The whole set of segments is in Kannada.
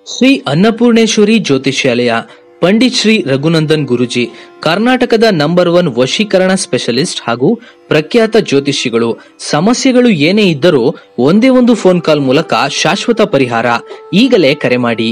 ಶ್ರೀ ಅನ್ನಪೂರ್ಣೇಶ್ವರಿ ಜ್ಯೋತಿಷ್ಯಾಲಯ ಪಂಡಿತ್ ಶ್ರೀ ರಘುನಂದನ್ ಗುರುಜಿ ಕರ್ನಾಟಕದ ನಂಬರ್ ಒನ್ ವಶೀಕರಣ ಸ್ಪೆಷಲಿಸ್ಟ್ ಹಾಗೂ ಪ್ರಖ್ಯಾತ ಜ್ಯೋತಿಷಿಗಳು ಸಮಸ್ಯೆಗಳು ಏನೇ ಇದ್ದರೂ ಒಂದೇ ಒಂದು ಫೋನ್ ಕಾಲ್ ಮೂಲಕ ಶಾಶ್ವತ ಪರಿಹಾರ ಈಗಲೇ ಕರೆ ಮಾಡಿ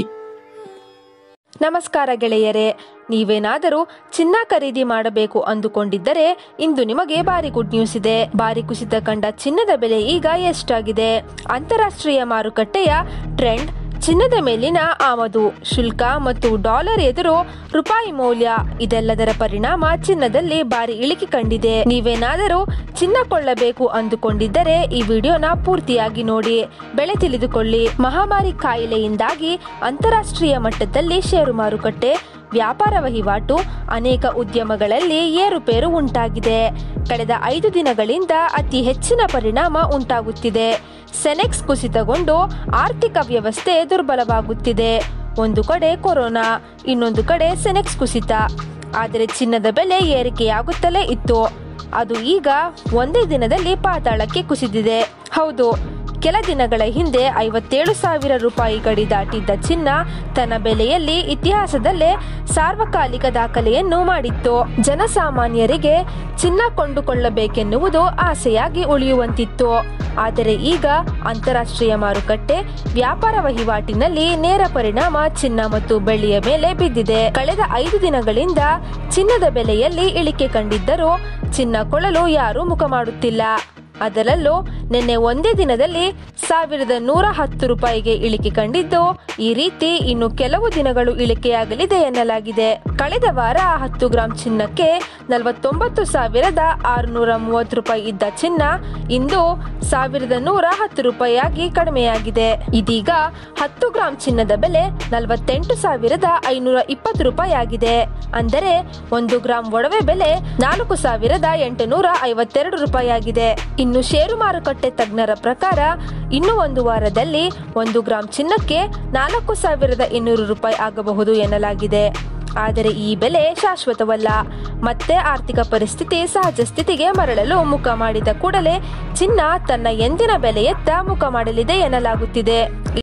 ನಮಸ್ಕಾರ ಗೆಳೆಯರೇ ನೀವೇನಾದರೂ ಚಿನ್ನ ಖರೀದಿ ಮಾಡಬೇಕು ಅಂದುಕೊಂಡಿದ್ದರೆ ಇಂದು ನಿಮಗೆ ಭಾರಿ ಗುಡ್ ನ್ಯೂಸ್ ಇದೆ ಭಾರಿ ಕುಸಿತ ಕಂಡ ಚಿನ್ನದ ಬೆಲೆ ಈಗ ಎಷ್ಟಾಗಿದೆ ಅಂತಾರಾಷ್ಟ್ರೀಯ ಮಾರುಕಟ್ಟೆಯ ಟ್ರೆಂಡ್ ಚಿನ್ನದ ಮೇಲಿನ ಆಮದು ಶುಲ್ಕ ಮತ್ತು ಡಾಲರ್ ಎದುರು ರೂಪಾಯಿ ಮೌಲ್ಯ ಇದೆಲ್ಲದರ ಪರಿಣಾಮ ಚಿನ್ನದಲ್ಲಿ ಭಾರಿ ಇಳಿಕೆ ಕಂಡಿದೆ ನೀವೇನಾದರೂ ಚಿನ್ನ ಕೊಳ್ಳಬೇಕು ಅಂದುಕೊಂಡಿದ್ದರೆ ಈ ವಿಡಿಯೋನ ಪೂರ್ತಿಯಾಗಿ ನೋಡಿ ಬೆಲೆ ತಿಳಿದುಕೊಳ್ಳಿ ಮಹಾಮಾರಿ ಕಾಯಿಲೆಯಿಂದಾಗಿ ಅಂತಾರಾಷ್ಟ್ರೀಯ ಮಟ್ಟದಲ್ಲಿ ಷೇರು ಮಾರುಕಟ್ಟೆ ವ್ಯಾಪಾರ ವಹಿವಾಟು ಅನೇಕ ಉದ್ಯಮಗಳಲ್ಲಿ ಏರುಪೇರು ಉಂಟಾಗಿದೆ ಕಳೆದ ಐದು ದಿನಗಳಿಂದ ಅತಿ ಹೆಚ್ಚಿನ ಪರಿಣಾಮ ಉಂಟಾಗುತ್ತಿದೆ ಸೆನೆಕ್ಸ್ ಕುಸಿತಗೊಂಡು ಆರ್ಥಿಕ ವ್ಯವಸ್ಥೆ ದುರ್ಬಲವಾಗುತ್ತಿದೆ ಒಂದು ಕಡೆ ಕೊರೋನಾ ಇನ್ನೊಂದು ಕಡೆ ಸೆನೆಕ್ಸ್ ಕುಸಿತ ಆದರೆ ಚಿನ್ನದ ಬೆಲೆ ಏರಿಕೆಯಾಗುತ್ತಲೇ ಇತ್ತು ಅದು ಈಗ ಒಂದೇ ದಿನದಲ್ಲಿ ಪಾತಾಳಕ್ಕೆ ಕುಸಿದಿದೆ ಹೌದು ಕೆಲ ದಿನಗಳ ಹಿಂದೆ ಐವತ್ತೇಳು ಸಾವಿರ ರೂಪಾಯಿ ಗಡಿ ದಾಟಿದ್ದ ಚಿನ್ನ ತನ್ನ ಬೆಲೆಯಲ್ಲಿ ಇತಿಹಾಸದಲ್ಲೇ ಸಾರ್ವಕಾಲಿಕ ದಾಖಲೆಯನ್ನು ಮಾಡಿತ್ತು ಜನಸಾಮಾನ್ಯರಿಗೆ ಚಿನ್ನ ಕೊಂಡುಕೊಳ್ಳಬೇಕೆನ್ನುವುದು ಆಸೆಯಾಗಿ ಉಳಿಯುವಂತಿತ್ತು ಆದರೆ ಈಗ ಅಂತಾರಾಷ್ಟ್ರೀಯ ಮಾರುಕಟ್ಟೆ ವ್ಯಾಪಾರ ವಹಿವಾಟಿನಲ್ಲಿ ನೇರ ಪರಿಣಾಮ ಚಿನ್ನ ಮತ್ತು ಬೆಳ್ಳಿಯ ಮೇಲೆ ಬಿದ್ದಿದೆ ಕಳೆದ ಐದು ದಿನಗಳಿಂದ ಚಿನ್ನದ ಬೆಲೆಯಲ್ಲಿ ಇಳಿಕೆ ಕಂಡಿದ್ದರೂ ಚಿನ್ನ ಕೊಳ್ಳಲು ಯಾರೂ ಮುಖ ಮಾಡುತ್ತಿಲ್ಲ ಅದರಲ್ಲೂ ನಿನ್ನೆ ಒಂದೇ ದಿನದಲ್ಲಿ ಸಾವಿರದ ನೂರ ಹತ್ತು ರೂಪಾಯಿಗೆ ಇಳಿಕೆ ಕಂಡಿದ್ದು ಈ ರೀತಿ ಇನ್ನು ಕೆಲವು ದಿನಗಳು ಇಳಿಕೆಯಾಗಲಿದೆ ಎನ್ನಲಾಗಿದೆ ಕಳೆದ ವಾರ ಹತ್ತು ಗ್ರಾಂ ಚಿನ್ನಕ್ಕೆ ನಲವತ್ತೊಂಬತ್ತು ಸಾವಿರದ ಆರುನೂರ ಮೂವತ್ತು ರೂಪಾಯಿ ಇದ್ದ ಚಿನ್ನ ಇಂದು ಸಾವಿರದ ನೂರ ಹತ್ತು ರೂಪಾಯಿಯಾಗಿ ಕಡಿಮೆಯಾಗಿದೆ ಇದೀಗ ಹತ್ತು ಗ್ರಾಂ ಚಿನ್ನದ ಬೆಲೆ ನಲವತ್ತೆಂಟು ಸಾವಿರದ ಐನೂರ ಇಪ್ಪತ್ತು ರೂಪಾಯಿ ಆಗಿದೆ ಅಂದರೆ ಒಂದು ಗ್ರಾಂ ಒಡವೆ ಬೆಲೆ ನಾಲ್ಕು ಸಾವಿರದ ಎಂಟುನೂರ ಐವತ್ತೆರಡು ರೂಪಾಯಿ ಆಗಿದೆ ಇನ್ನು ಷೇರು ಮಾರುಕಟ್ಟೆ ತಜ್ಞರ ಪ್ರಕಾರ ಇನ್ನು ಒಂದು ವಾರದಲ್ಲಿ ಒಂದು ಗ್ರಾಂ ಚಿನ್ನಕ್ಕೆ ನಾಲ್ಕು ಸಾವಿರದ ಇನ್ನೂರು ರೂಪಾಯಿ ಆಗಬಹುದು ಎನ್ನಲಾಗಿದೆ ಆದರೆ ಈ ಬೆಲೆ ಶಾಶ್ವತವಲ್ಲ ಮತ್ತೆ ಆರ್ಥಿಕ ಪರಿಸ್ಥಿತಿ ಸಹಜ ಸ್ಥಿತಿಗೆ ಮರಳಲು ಮುಖ ಮಾಡಿದ ಕೂಡಲೇ ಚಿನ್ನ ತನ್ನ ಎಂದಿನ ಬೆಲೆಯತ್ತ ಮುಖ ಮಾಡಲಿದೆ ಎನ್ನಲಾಗುತ್ತಿದೆ